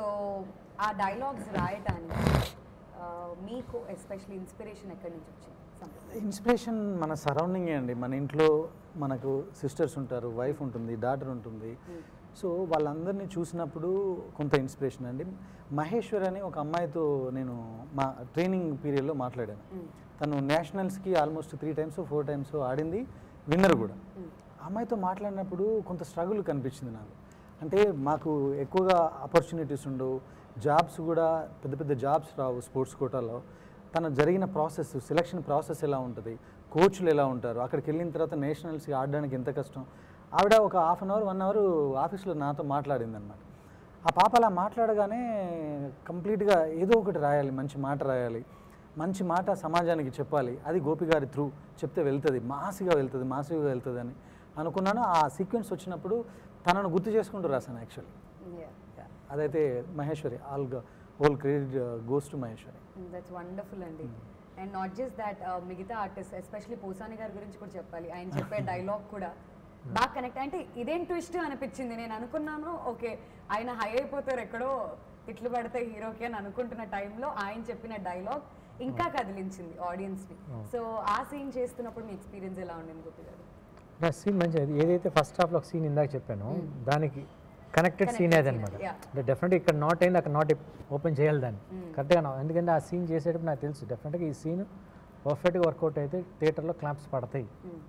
ఆ డైలాగ్స్ రాయటానికి ఆ, మీకు ఎస్పెషల్లీ ఇన్స్పిరేషన్ ఎక్కడి నుంచి వచ్చింది Something. ఇన్స్పిరేషన్ మన సరౌండింగే అండి మన ఇంట్లో మనకు సిస్టర్స్ ఉంటారు వైఫ్ ఉంటుంది డాటర్ ఉంటుంది సో వాళ్ళందరినీ చూసినప్పుడు కొంత ఇన్స్పిరేషన్ అండి మహేశ్వర్ అని ఒక అమ్మాయితో నేను మా ట్రైనింగ్ పీరియడ్లో మాట్లాడాను తను నేషనల్స్కి almost three times four times ఆడింది విన్నర్ కూడా ఆ అమ్మాయితో మాట్లాడినప్పుడు కొంత స్ట్రగుల్ కనిపించింది నాకు అంటే మాకు ఎక్కువగా ఆపర్చునిటీస్ ఉండవు జాబ్స్ కూడా పెద్ద పెద్ద జాబ్స్ రావు స్పోర్ట్స్ కోటాలో తన జరిగిన ప్రాసెస్ సెలక్షన్ ప్రాసెస్ ఎలా ఉంటుంది కోచ్లు ఎలా ఉంటారు అక్కడికి వెళ్ళిన తర్వాత నేషనల్స్కి ఆడడానికి ఎంత కష్టం ఆవిడ ఒక half an hour one hour ఆఫీస్లో నాతో మాట్లాడింది అనమాట ఆ పాప అలా మాట్లాడగానే కంప్లీట్గా ఏదో ఒకటి రాయాలి మంచి మాట రాయాలి మంచి మాట సమాజానికి చెప్పాలి అది గోపి గారి త్రూ చెప్తే వెళ్తుంది మాసిగా వెళ్తుంది మాసిగా వెళ్తుంది అని అనుకున్నాను ఆ సీక్వెన్స్ వచ్చినప్పుడు తనను గుర్తు చేసుకుంటూ రాశాను యాక్చువల్లీ Yeah. అదైతే Maheshwari all whole credit goes to Maheshwari that's wonderful అండి అండ్ నాట్ జస్ట్ దాట్ మిగతా ఆర్టిస్ట్ ఎస్పెషలీ పోసాని గారి గురించి కూడా చెప్పాలి ఆయన చెప్పే డైలాగ్ కూడా బాగా కనెక్ట్ అంటే ఇదేం ట్విస్ట్ అనిపించింది నేను అనుకున్నాను ఓకే ఆయన హై అయిపోతారు ఎక్కడో తిట్లు పడతాయి హీరోకి అని అనుకుంటున్న టైంలో ఆయన చెప్పిన డైలాగ్ ఇంకా కదిలించింది ఆడియన్స్ని సో ఆ సీన్ చేస్తున్నప్పుడు మీ ఎక్స్పీరియన్స్ ఎలా ఉండింది గోపి గారు నా సీన్ మంచిది ఏదైతే ఫస్ట్ హాఫ్లో ఒక సీన్ ఇందాక చెప్పాను దానికి కనెక్టెడ్ సీన్ Connected అదనమాట scene, yeah. అంటే డెఫినెట్గా ఇక్కడ నాట్ అయింది అక్కడ నాట్ ఓపెన్ చేయాలి దాన్ని కరెక్ట్గా నా- ఎందుకంటే ఆ సీన్ చేసేటప్పుడు నాకు తెలుసు డెఫినెట్గా ఈ సీన్ పర్ఫెక్ట్గా వర్కౌట్ అయితే థియేటర్లో క్లాప్స్ పడతాయి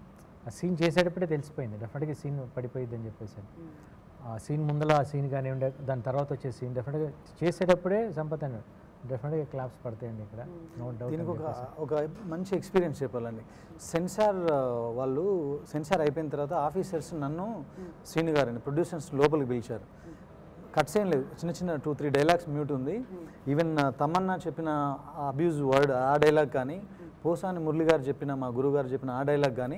ఆ సీన్ చేసేటప్పుడే తెలిసిపోయింది డెఫినెట్గా ఈ సీన్ పడిపోయింది అని చెప్పేసి ఆ సీన్ ముందర ఆ సీన్ కానివ్వండి దాని తర్వాత వచ్చే సీన్ డెఫినెట్గా చేసేటప్పుడే సంపత్ అని డెఫినెట్గా క్లాప్స్ పడతాయండి ఇక్కడ నో దీనికి ఒక డౌట్ ఒక మంచి ఎక్స్పీరియన్స్ చెప్పాలండి సెన్సార్ ఆ, వాళ్ళు సెన్సార్ అయిపోయిన తర్వాత ఆఫీసర్స్ నన్ను శ్రీను గారిని ప్రొడ్యూసర్స్ లోపలికి పిలిచారు కట్స్ ఏం లేదు చిన్న చిన్న టూ త్రీ డైలాగ్స్ మ్యూట్ ఉంది ఈవెన్ తమన్నా చెప్పిన అబ్యూజ్ వర్డ్ ఆ డైలాగ్ కానీ పోసాని మురళి గారు చెప్పిన మా గురువు గారు చెప్పిన ఆ డైలాగ్ కానీ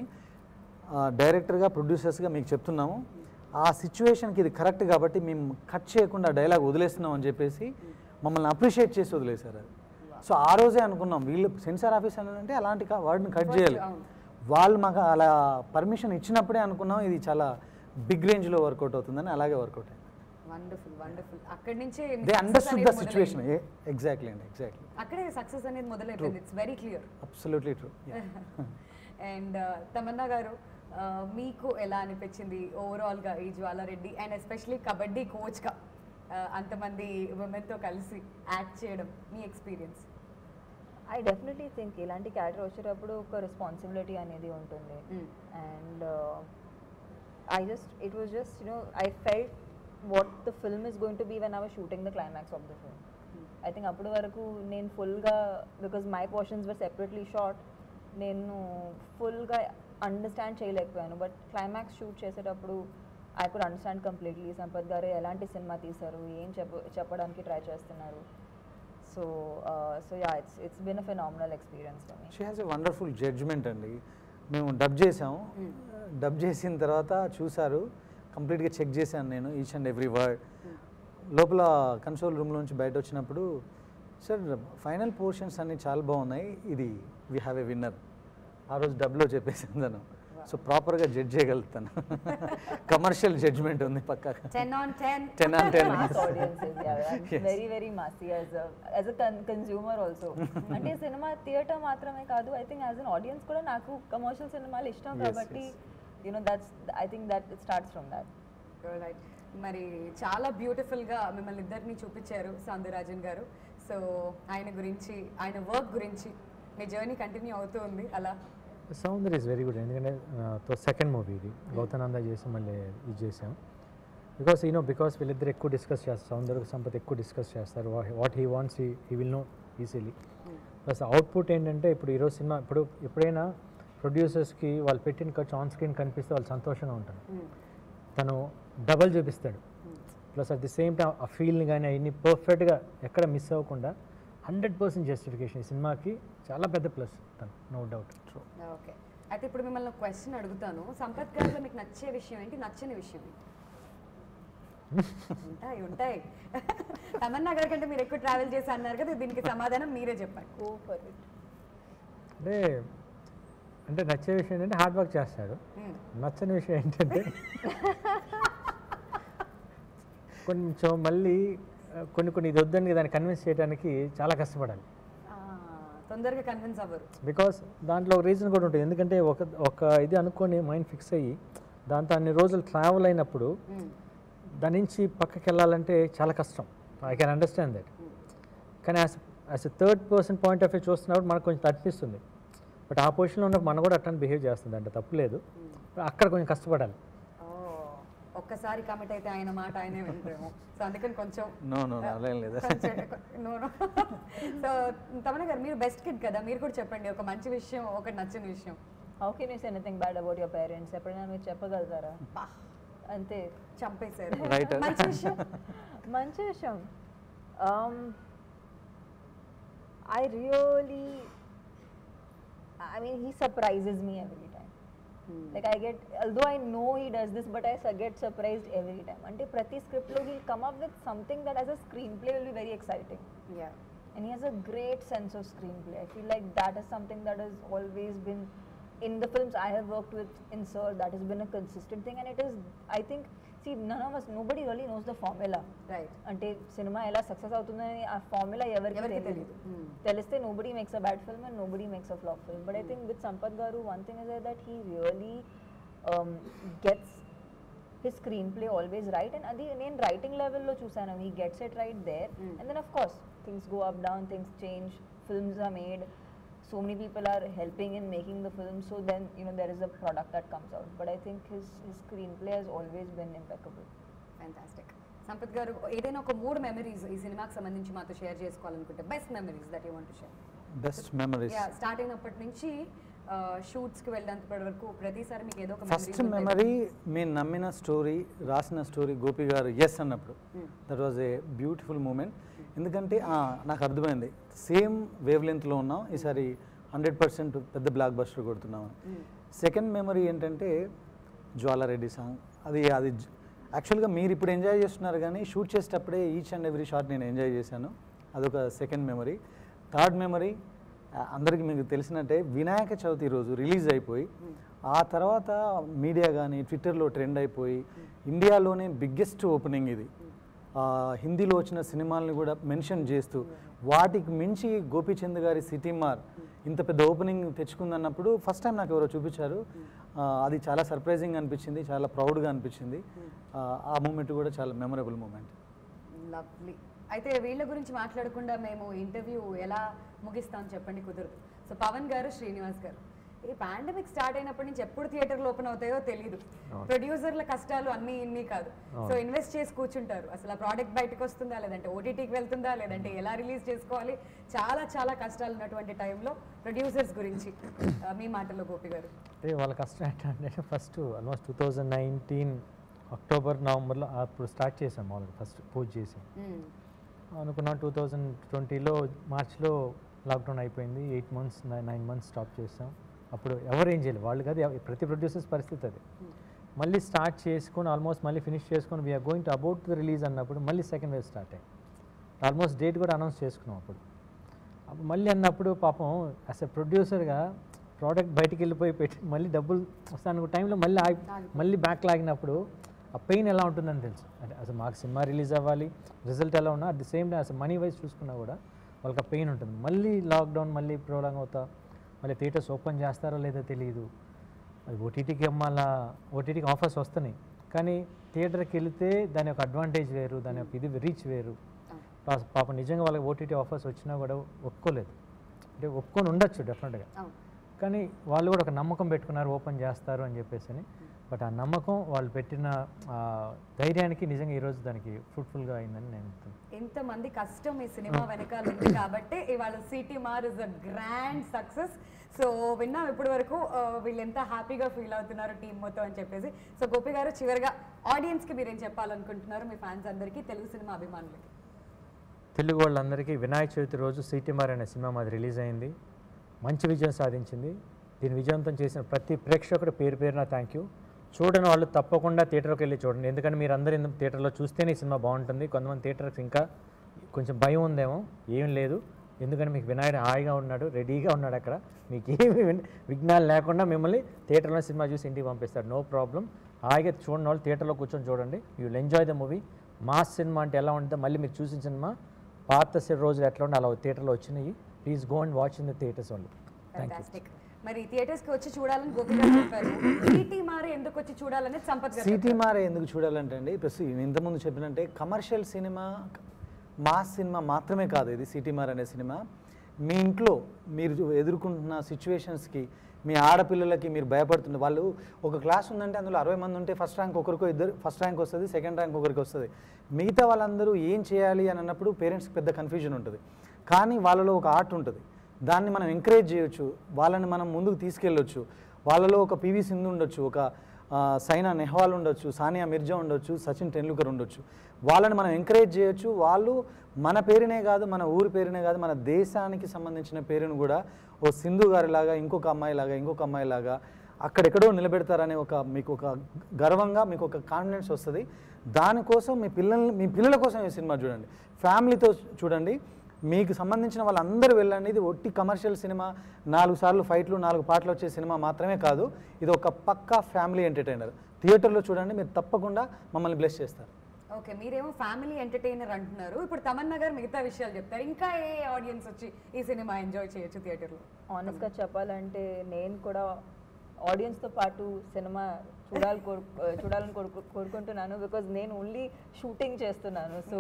డైరెక్టర్గా ప్రొడ్యూసర్స్గా మీకు చెప్తున్నాము ఆ సిచ్యువేషన్కి ఇది కరెక్ట్ కాబట్టి మేము కట్ చేయకుండా డైలాగ్ వదిలేస్తున్నాం అని చెప్పేసి మమ్మల్ని అప్రిషియేట్ చేసి వదిలేశారు అది సో ఆ రోజే అనుకున్నాం వీళ్ళు సెన్సార్ ఆఫీస్ అని అంటే అలాంటి కా- వాడిని కట్ చేయాలి వాళ్ళు మాకు అలా పర్మిషన్ ఇచ్చినప్పుడే అనుకున్నాం ఇది చాలా బిగ్ రేంజ్లో వర్కౌట్ అవుతుందని అలాగే వర్కౌట్ అయింది వండర్ఫుల్ వండర్ఫుల్ అక్కడి నుంచే మీ దే success అండర్స్టూడ్ ద అనేది సిచ్యువేషన్ మొదలైంది. ఎగ్జాక్ట్లీ అండి ఎగ్జాక్ట్లీ అక్కడే సక్సెస్ అనేది మొదలైపోయింది it's very clear absolutely true and Tamannaah గారు ఆ, మీకు ఎలా అనిపించింది ఓవరాల్గా ఈ జ్వాలారెడ్డి అండ్ ఎస్పెషలీ కబడ్డీ కోచ్గా అంతమంది ఉమెన్తో కలిసి యాక్ట్ చేయడం మీ ఎక్స్పీరియన్స్ ఐ డెఫినెట్లీ థింక్ ఇలాంటి క్యారెక్టర్ వచ్చేటప్పుడు ఒక రెస్పాన్సిబిలిటీ అనేది ఉంటుంది and I just it was just you know I felt what the film is going to be when our shooting the climax of the film I think అప్పటి వరకు నేను ఫుల్గా because my portions were separately shot నేను ఫుల్గా understand చేయలేకపోయాను but climax shoot చేసేటప్పుడు I could understand completely Sampath గారు ఎలాంటి సినిమా తీశారు ఏం చెప్ప చెప్పడానికి ట్రై చేస్తున్నారు so so yeah it's it's been a phenomenal experience for me she has a wonderful judgement అండి మేము డబ్ చేసాము డబ్ చేసిన తర్వాత చూశారు కంప్లీట్గా చెక్ చేశాను నేను ఈచ్ అండ్ ఎవ్రీ వర్డ్ లోపల కన్సోల్ రూమ్లోంచి బయట వచ్చినప్పుడు సార్ ఫైనల్ పోర్షన్స్ అన్నీ చాలా బాగున్నాయి ఇది వీ హ్యావ్ ఎ విన్నర్ ఆ రోజు డబ్లో చెప్పేసాను తను సో ప్రాపర్గా జడ్జ్ చేయగలుగుతాను కమర్షియల్ జడ్జ్మెంట్ ఉంది పక్కాగా ten on ten ten on ten mass audiences yeah I'm Yes. very very massy as a as a con- consumer also అంటే సినిమా థియేటర్ మాత్రమే కాదు I think as an audience కూడా నాకు కమర్షియల్ సినిమాలు ఇష్టం Yes, కాబట్టి you know that's I think that it starts from that right మరి చాలా బ్యూటిఫుల్గా మిమ్మల్ని ఇద్దరిని చూపించారు సౌందరరాజన్ గారు సో ఆయన గురించి ఆయన వర్క్ గురించి మీ జర్నీ కంటిన్యూ అవుతూ ఉంది అలా సౌందర్ ఈజ్ వెరీ గుడ్ ఎందుకంటే సెకండ్ మూవీ ఇది గౌతనంద చేసి మళ్ళీ ఇది చేసాం బికాస్ యూనో బికాస్ వీళ్ళిద్దరు ఎక్కువ డిస్కస్ చేస్తారు సౌందర్య సంపత్ ఎక్కువ డిస్కస్ చేస్తారు what he wants he will know easily plus output ఏంటంటే ఇప్పుడు ఈరోజు సినిమా ఇప్పుడు ఎప్పుడైనా ప్రొడ్యూసర్స్కి వాళ్ళు పెట్టిన ఖర్చు ఆన్ స్క్రీన్ కనిపిస్తే వాళ్ళు సంతోషంగా ఉంటారు తను డబల్ చూపిస్తాడు plus at the same time ఆ ఫీల్ని కానీ అవన్నీ పర్ఫెక్ట్గా ఎక్కడ మిస్ అవ్వకుండా హండ్రెడ్ పర్సెంట్ జస్టిఫికేషన్ ఈ సినిమాకి చాలా పెద్ద ప్లస్ తను నో డౌట్ ఓకే అయితే ఇప్పుడు మిమ్మల్ని క్వశ్చన్ అడుగుతాను సంపత్ గారిలో మీకు నచ్చే విషయం ఏంటి నచ్చని విషయం ఏంటి ఉంటాయి ఉంటాయి తమన్నా గారి కంటే మీరు ఎక్కువ ట్రావెల్ చేసి అన్నారు కదా దీనికి సమాధానం మీరే చెప్పండి గో ఫర్ ఇట్ అంటే అంటే నచ్చే విషయం ఏంటంటే హార్డ్ వర్క్ చేస్తాడు Hmm. నచ్చని విషయం ఏంటంటే కొంచెం మళ్ళీ ఆ, కొన్ని కొన్ని ఇది వద్దని దాన్ని కన్విన్స్ చేయడానికి చాలా కష్టపడాలి ఆ, తొందరగా కన్విన్స్ అవ్వరు బికాస్ దాంట్లో ఒక రీజన్ కూడా ఉంటుంది ఎందుకంటే ఒక ఒక ఇది అనుకొని మైండ్ ఫిక్స్ అయ్యి దాంతో అన్ని రోజులు ట్రావెల్ అయినప్పుడు మ్మ్. దాని నుంచి పక్కకి వెళ్ళాలంటే చాలా కష్టం ఐ కెన్ అండర్స్టాండ్ దట్ కానీ as as a third person point of view చూస్తున్నప్పుడు మనకు కొంచెం అనిపిస్తుంది బట్ ఆ పొజిషన్లో ఉన్నప్పుడు మనం కూడా అట్లా బిహేవ్ చేస్తుంది అంటే తప్పులేదు అక్కడ కొంచెం కష్టపడాలి ఓ, ఒక్కసారి కమిట్ అయితే ఆయన మాట ఆయనే వింటారేమో సో అందుకని కొంచెం నో నో అలా ఏం లేదు సో తమన గారు మీరు బెస్ట్ కిడ్ కదా మీరు కూడా చెప్పండి ఒక మంచి విషయం ఒకటి నచ్చని విషయం how can you say anything bad about your parents ఎప్పుడైనా మీరు చెప్పగలుగుతారా బా, అంతే చంపేశారు Right. మంచి విషయం మంచి విషయం I really I mean he surprises me every time like I get although I know he does this but I get surprised every time అంటే ప్రతి స్క్రిప్ట్లో he come up with something that as a screenplay will be very exciting Yeah. and he has a great sense of screenplay. I feel like that is something that has always been in the films I have worked with in Sir. That has been a consistent thing, and it is. I think. See, none of us, nobody really knows the formula. Right అంటే సినిమా ఎలా success అవుతుందని ఆ formula ఎవరికి ఎవరికి తెలియదు తెలియదు. Hmm. తెలిస్తే nobody makes a bad film and nobody makes a flop film but I think with Sampath గారు one thing is that he really gets his screenplay always right and అది నేను రైటింగ్ లెవెల్లో చూసాను he gets it right there Mm. And then of course things go up down things change films are made so many people are helping in making the film so then you know there is a product that comes out but i think his his screenplay has always been impeccable fantastic Sampath గారు ఏదైనా ఒక మూడు memories ఈ సినిమాకి సంబంధించి మాతో share చేసుకోవాలనుకుంటే best memories that you want share best memories yeah start అయినప్పటి నుంచి షూట్స్కి వెళ్ళేంతప్పటి వరకు ప్రతిసారి మీకు ఏదో ఒక ఫస్ట్ memories ఉంటాయి కదా? మెమరీ మేము నమ్మిన స్టోరీ రాసిన స్టోరీ గోపి గారు ఎస్ అన్నప్పుడు that was a beautiful moment ఎందుకంటే ఆ, నాకు అర్థమైంది సేమ్ వేవ్ లెంత్లో ఉన్నాం ఈసారి హండ్రెడ్ పర్సెంట్ పెద్ద బ్లాక్ బస్టర్ కొడుతున్నాం సెకండ్ మెమరీ ఏంటంటే జ్వాలారెడ్డి సాంగ్ అది అది యాక్చువల్గా మీరు ఇప్పుడు ఎంజాయ్ చేస్తున్నారు కానీ షూట్ చేసేటప్పుడే ఈచ్ అండ్ ఎవ్రీ షాట్ నేను ఎంజాయ్ చేశాను అదొక సెకండ్ మెమరీ థర్డ్ మెమరీ అందరికీ మీకు తెలిసినట్టే వినాయక చవితి రోజు రిలీజ్ అయిపోయి ఆ తర్వాత మీడియా కానీ ట్విట్టర్లో ట్రెండ్ అయిపోయి ఇండియాలోనే బిగ్గెస్ట్ ఓపెనింగ్ ఇది ఆ, హిందీలో వచ్చిన సినిమాల్ని కూడా మెన్షన్ చేస్తూ వాటికి మించి గోపీచంద్ గారి సిటీ మార్ ఇంత పెద్ద ఓపెనింగ్ తెచ్చుకుందన్నప్పుడు ఫస్ట్ టైం నాకు ఎవరో చూపించారు ఆ, అది చాలా సర్ప్రైజింగ్ అనిపించింది చాలా ప్రౌడ్గా అనిపించింది ఆ, ఆ మూమెంట్ కూడా చాలా మెమరబుల్ మూమెంట్ లవ్లీ అయితే వీళ్ళ గురించి మాట్లాడకుండా మేము ఇంటర్వ్యూ ఎలా ముగిస్తాం చెప్పండి కుదరదు సో పవన్ గారు శ్రీనివాస్ గారు ఈ పాండమిక్ స్టార్ట్ అయినప్పటి నుంచి ఎప్పుడు థియేటర్లు ఓపెన్ అవుతాయో తెలియదు ప్రొడ్యూసర్ల కష్టాలు అన్నీ ఇన్ని కాదు సో ఇన్వెస్ట్ చేసి కూర్చుంటారు అసలు ఆ ప్రోడక్ట్ బయటకు వస్తుందా లేదంటే ఓటీటీకి వెళ్తుందా లేదంటే ఎలా రిలీజ్ చేసుకోవాలి చాలా చాలా కష్టాలు ఉన్నటువంటి టైంలో ప్రొడ్యూసర్స్ గురించి ఆ, మీ మాటల్లో గోపి గారు అంటే వాళ్ళ కష్టం ఏంటంటే first almost two thousand nineteen October నవంబర్లో అప్పుడు స్టార్ట్ చేసాం మామూలుగా ఫస్ట్ పూజ చేసాం మ్మ్. అనుకున్నాం టూ థౌజండ్ ట్వంటీలో మార్చ్లో లాక్డౌన్ అయిపోయింది eight months nine months stop చేసాం అప్పుడు ఎవరు ఏం చేయలేదు వాళ్ళు కాదు ఎవ- ప్రతి ప్రొడ్యూసర్స్ పరిస్థితి అది మళ్ళీ స్టార్ట్ చేసుకొని ఆల్మోస్ట్ మళ్ళీ ఫినిష్ చేసుకొని we're going to about to release అన్నప్పుడు మళ్ళీ సెకండ్ వేవ్ స్టార్ట్ అయ్యి ఆల్మోస్ట్ డేట్ కూడా అనౌన్స్ చేసుకున్నాం అప్పుడు అప్పుడు మళ్ళీ అన్నప్పుడు పాపం అస్ ఎ ప్రొడ్యూసర్గా ప్రోడక్ట్ బయటికి వెళ్ళిపోయి పెట్టి మళ్ళీ డబ్బులు వస్తాను టైంలో మళ్ళీ ఆగి మళ్ళీ బ్యాక్ లాగినప్పుడు ఆ పెయిన్ ఎలా ఉంటుందని తెలుసు అంటే అసలు మాకు సినిమా రిలీజ్ అవ్వాలి రిజల్ట్ ఎలా ఉన్నా అట్ ది సేమ్ టైం అసలు మనీ వైజ్ చూసుకున్నా కూడా వాళ్ళకి ఆ పెయిన్ ఉంటుంది మళ్ళీ లాక్డౌన్ మళ్ళీ ప్రోలాంగ్ అవుతా మళ్ళీ థియేటర్స్ ఓపెన్ చేస్తారో లేదో తెలియదు అది ఓటీటీకి అమ్మాలా ఓటీటీకి ఆఫర్స్ వస్తున్నాయి కానీ థియేటర్కి వెళితే దాని యొక్క అడ్వాంటేజ్ వేరు దాని యొక్క ఇది రీచ్ వేరు పా- పాపం నిజంగా వాళ్ళకి ఓటీటీ ఆఫర్స్ వచ్చినా కూడా ఒప్పుకోలేదు అంటే ఒప్పుకొని ఉండొచ్చు డెఫినెట్గా అవును కానీ వాళ్ళు కూడా ఒక నమ్మకం పెట్టుకున్నారు ఓపెన్ చేస్తారు అని చెప్పేసి అని బట్ ఆ నమ్మకం వాళ్ళు పెట్టిన ఆ ధైర్యానికి నిజంగా ఈరోజు దానికి ఫ్రూట్ఫుల్గా అయిందని నేను అనుకుంటున్నాను ఎంతమంది కష్టం ఈ సినిమా వెనకాల ఉంది కాబట్టి ఇవాళ Seetimaarr is a grand success so విన్నాం ఇప్పటి వరకు ఆ, వీళ్ళు ఎంత హ్యాపీగా ఫీల్ అవుతున్నారు టీం మొత్తం అని చెప్పేసి సో గోపి గారు చివరిగా ఆడియన్స్కి మీరేం చెప్పాలనుకుంటున్నారు మీ ఫ్యాన్స్ అందరికీ తెలుగు సినిమా అభిమానులకి తెలుగు వాళ్ళందరికీ వినాయక చవితి రోజు సిటీమార్ అనే సినిమా మాది రిలీజ్ అయింది మంచి విజయం సాధించింది దీని విజయవంతం చేసిన ప్రతి ప్రేక్షకుడు పేరు పేరున థ్యాంక్ యూ చూడని వాళ్ళు తప్పకుండా థియేటర్కి వెళ్ళి చూడండి ఎందుకంటే మీరు అందరూ ఇంత థియేటర్లో చూస్తేనే ఈ సినిమా బాగుంటుంది కొంతమంది థియేటర్కి ఇంకా కొంచెం భయం ఉందేమో ఏం లేదు ఎందుకంటే మీకు వినాయకుడు హాయిగా ఉన్నాడు రెడీగా ఉన్నాడు అక్కడ మీకు ఏమి విన్- విఘ్నాలు లేకుండా మిమ్మల్ని థియేటర్లో సినిమా చూసి ఇంటికి పంపిస్తాడు నో ప్రాబ్లం హాయిగా చూడండి వాళ్ళు థియేటర్లో కూర్చొని చూడండి you will enjoy the movie mass సినిమా అంటే ఎలా ఉంటుందో మళ్ళీ మీరు చూసిన సినిమా పాత సి- రోజులు ఎట్లా ఉంటే అలా థియేటర్లో వచ్చినాయి please go and watch in the theatres only thank you fantastic మరి థియేటర్స్ కి వచ్చి చూడాలని గోపి గారు చెప్పారు సిటీ మారి ఎందుకు వచ్చి చూడాలని సంపత్ గారు సిటీ మారే ఎందుకు చూడాలంటే అండి ఇప్పుడు see, నేను ఇంతకుముందు చెప్పినంటే కమర్షియల్ సినిమా మాస్ సినిమా మాత్రమే కాదు ఇది సిటీ మార్ అనే సినిమా మీ ఇంట్లో మీరు చూ- ఎదుర్కొంటున్న సిచ్యువేషన్స్కి మీ ఆడపిల్లలకి మీరు భయపడుతుండే వాళ్ళు ఒక క్లాస్ ఉందంటే అందులో అరవై మంది ఉంటే ఫస్ట్ ర్యాంక్ ఒకరికో ఇద్దరు ఫస్ట్ ర్యాంక్ వస్తుంది సెకండ్ ర్యాంక్ ఒకరికి వస్తుంది మిగతా వాళ్ళందరూ ఏం చేయాలి అని అన్నప్పుడు పేరెంట్స్కి పెద్ద కన్ఫ్యూజన్ ఉంటుంది కానీ వాళ్ళలో ఒక ఆర్ట్ ఉంటుంది దాన్ని మనం ఎంకరేజ్ చేయొచ్చు వాళ్ళని మనం ముందుకు తీసుకెళ్ళొచ్చు వాళ్ళలో ఒక పివి సింధు ఉండొచ్చు ఒక ఆ, సైనా నెహ్వాల్ ఉండొచ్చు సానియా మిర్జా ఉండొచ్చు సచిన్ టెండూల్కర్ ఉండొచ్చు వాళ్ళని మనం ఎంకరేజ్ చేయొచ్చు వాళ్ళు మన పేరునే కాదు మన ఊరి పేరునే కాదు మన దేశానికి సంబంధించిన పేరును కూడా ఓ సింధు గారిలాగా ఇంకొక అమ్మాయిలాగా ఇంకొక అమ్మాయిలాగా అక్కడెక్కడో నిలబెడతారనే ఒక మీకు ఒక గర్వంగా మీకు ఒక కాన్ఫిడెన్స్ వస్తుంది దానికోసం మీ పిల్లల్ని మీ పిల్లల కోసం ఈ సినిమా చూడండి ఫ్యామిలీతో చూడండి మీకు సంబంధించిన వాళ్ళందరూ వెళ్ళండి ఇది ఒట్టి కమర్షియల్ సినిమా నాలుగు సార్లు ఫైట్లు నాలుగు పాటలు వచ్చే సినిమా మాత్రమే కాదు ఇది ఒక పక్కా ఫ్యామిలీ ఎంటర్టైనర్ థియేటర్లో చూడండి మీరు తప్పకుండా మమ్మల్ని బ్లెస్ చేస్తారు ఓకే మీరేమో ఫ్యామిలీ ఎంటర్టైనర్ అంటున్నారు ఇప్పుడు తమన్నా గారు మిగతా విషయాలు చెప్తారు ఇంకా ఏ ఆడియన్స్ వచ్చి ఈ సినిమా ఎంజాయ్ చేయొచ్చు థియేటర్లో ఆనెస్ట్గా చెప్పాలంటే నేను కూడా ఆడియన్స్తో పాటు సినిమా చూడాలి కోరు చూడాలని కోరుకు కోరుకుంటున్నాను బికాజ్ నేను ఓన్లీ షూటింగ్ చేస్తున్నాను so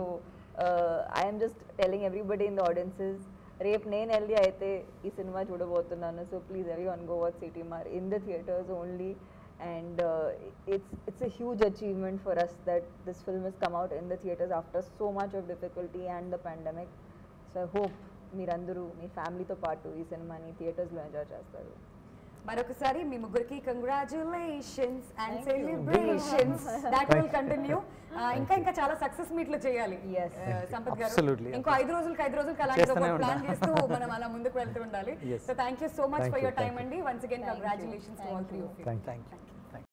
I'm just telling everybody in the audiences రేపు నేను వెళ్ళి అయితే ఈ సినిమా చూడబోతున్నాను so please everyone go watch Seetimaarr in the theatres only and it's it's a huge achievement for us that this film is come out in the theatres after so much of difficulty and the pandemic so I hope మీరందరూ మీ ఫ్యామిలీతో పాటు ఈ సినిమాని థియేటర్స్లో enjoy చేస్తారు మరొకసారి మీ ముగ్గురికి congratulations and Thank you. Celebrations that will continue ఇంకా ఇంకా చాలా సక్సెస్ మీట్లు చేయాలి Yes. Uh, సంపత్ గారు Absolutely. ఇంకో ఐదు రోజులకి ఐదు రోజులకి అలాంటి చేస్తూనే ఒక ప్లాన్ ఉంటా. చేస్తూ మనం అలా ముందుకు వెళ్తూ ఉండాలి Yes. So thank you so much Thank for you, your time thank అండి once again Thank you. Congratulations to all Thank three you. Of you thank you thank you